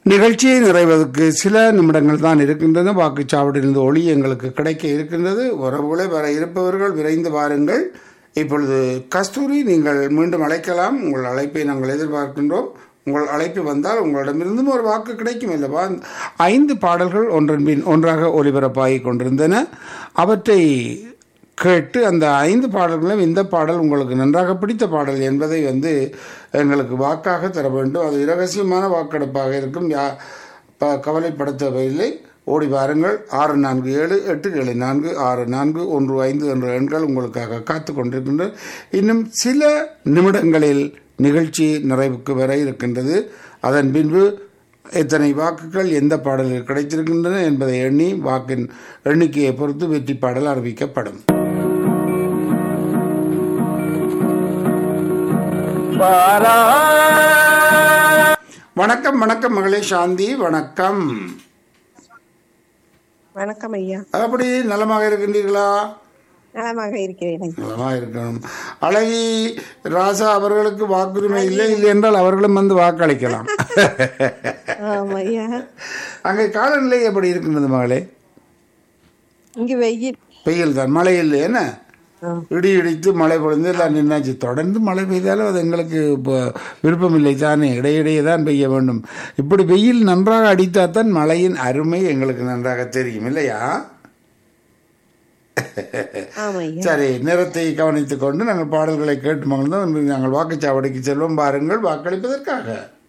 நிகழ்ச்சியை நிறைவதற்கு சில நிமிடங்கள் தான் இருக்கின்றன வாக்குச்சாவடியிலிருந்து ஒளி எங்களுக்கு கிடைக்க இருக்கின்றது உறவுகளை வர இருப்பவர்கள் விரைந்து வாருங்கள் இப்பொழுது கஸ்தூரி நீங்கள் மீண்டும் அழைக்கலாம் உங்கள் அழைப்பை நாங்கள் எதிர்பார்க்கின்றோம் உங்கள் அழைப்பு வந்தால் உங்களிடமிருந்தும் ஒரு வாக்கு கிடைக்கும் அல்லவா ஐந்து பாடல்கள் ஒன்றன் பின் ஒன்றாக ஒலிபரப்பாகி கொண்டிருந்தன அவற்றை கேட்டு அந்த ஐந்து பாடல்களும் இந்த பாடல் உங்களுக்கு நன்றாக பிடித்த பாடல் என்பதை வந்து எங்களுக்கு வாக்காக தர வேண்டும் அது இரகசியமான வாக்கெடுப்பாக இருக்கும் யா ப- கவலைப்பட தேவையில்லை ஓடி வாருங்கள் ஆறு நான்கு ஏழு எட்டு ஏழு நான்கு ஆறு நான்கு ஒன்று ஐந்து என்ற எண்கள் உங்களுக்காக காத்து கொண்டிருக்கின்றன இன்னும் சில நிமிடங்களில் நிகழ்ச்சி நிறைவுக்கு வர இருக்கின்றது அதன் பின்பு எத்தனை வாக்குகள் எந்த பாடலில் கிடைத்திருக்கின்றன என்பதை எண்ணி வாக்கின் எண்ணிக்கையை பொறுத்து வெற்றி பாடல் அறிவிக்கப்படும் வணக்கம் வணக்கம் மகளே சாந்தி வணக்கம் வணக்கம் ஐயா அப்படி நலமாக இருக்கின்றீர்களா நலமாக இருக்கிறேன் நலமாக இருக்கணும் அழகி ராசா அவர்களுக்கு வாக்குரிமை இல்லை இல்லை என்றால் அவர்களும் வந்து வாக்களிக்கலாம் ஆமா ஐயா அங்கே காலநிலை எப்படி இருக்கின்றது மகளே இங்க வெயில் வெயில் தான் மழை இல்லை என்ன ஆ. இடி இடித்து மழை பொழிந்து எல்லாம் நின்னாச்சு தொடர்ந்து மழை பெய்தாலும் அது எங்களுக்கு இப்போ விருப்பமில்லை தானே இடையிடையே தான் பெய்ய வேண்டும் இப்படி வெயில் நன்றாக அடித்தால் மழையின் அருமை எங்களுக்கு நன்றாக தெரியும் இல்லையா ஆமா ஐயா சரி நேரத்தை கவனித்துக் கொண்டு நாங்கள் பாடல்களை கேட்டு மகிழ்ந்தோம் இன்று நாங்கள் வாக்குச்சாவடிக்கு செல்வோம் பாருங்கள் வாக்களிப்பதற்காக